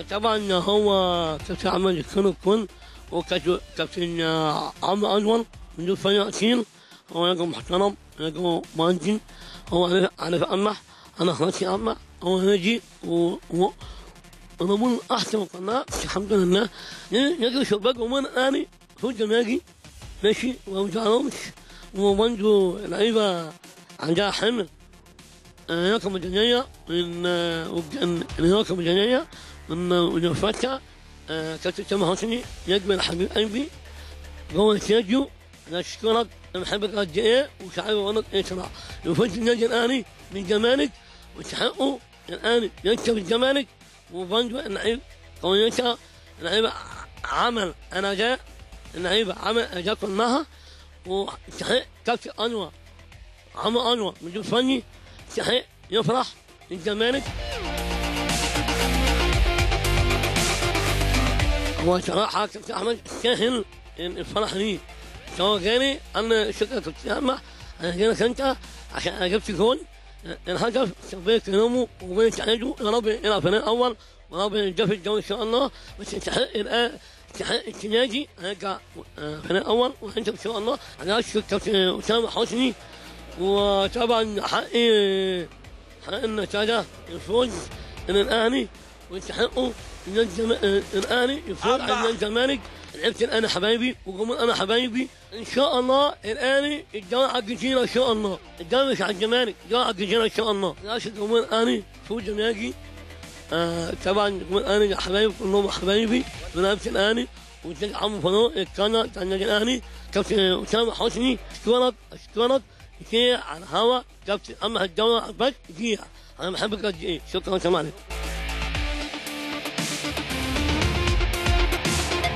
وطبعا هو كابتن احمد يكون الكل وكابتن كابتن عمرو انور مدير فريق اصيل هو راجل محترم راجل مهندس هو عارف عارف امح انا خلاص امح هو ناجي و و انا من احسن قناه الحمد لله يجي شباك ومن اني فوق دماغي ماشي وما تعرفش وبرضه لعيبه عندها حمل لياقه بدنيه من لياقه بدنيه من من فتح كابتن تامر حسني يجمل حبيب قلبي جوه الاستاديو انا اشكرك انا بحبك قد ايه ومش عارف اقول لك ايه صراحه يفوز النادي الاهلي من الزمالك وتحققوا الاهلي يكسب الزمالك وبرضه اللعيب قويتها اللعيبه عمل انا جاء اللعيبه عمل اداء كلها وتحقق كابتن انور عمرو انور مدير فني يستحق يفرح الزمالك هو صراحة كابتن أحمد يستاهل الفرح ليه سواء جاني أنا شكرا كابتن أحمد أنا جانك أنت عشان أنا جبت جول الهدف ربنا يكرمه وربنا يساعده يا رب يلعب فريق أول وربنا يجاب الجو إن شاء الله بس يستحق الآن يستحق السنة دي هيرجع فريق أول وأنت إن شاء الله أنا أشكر كابتن أسامة حسني وطبعا حقي حق النتاجة الفوز من الأهلي ويستحقوا من الجم... الأهلي يفوز على الزمالك لعبت الأنا حبايبي وجمهور أنا حبايبي إن شاء الله الأهلي الدوري على الجزيرة إن شاء الله الدوري مش على الزمالك الدوري على الجزيرة إن شاء الله ناس جمهور الأهلي فوز ناجي آه طبعا جمهور الأهلي حبايبي كلهم حبايبي ولعبت الأهلي وزي عمرو فاروق القناة بتاع النادي الأهلي كابتن أسامة حسني أشكرك أشكرك كتير على الهوا كابتن أما الدورة بس كتير أنا بحبك قد إيه شكرا سلام عليكم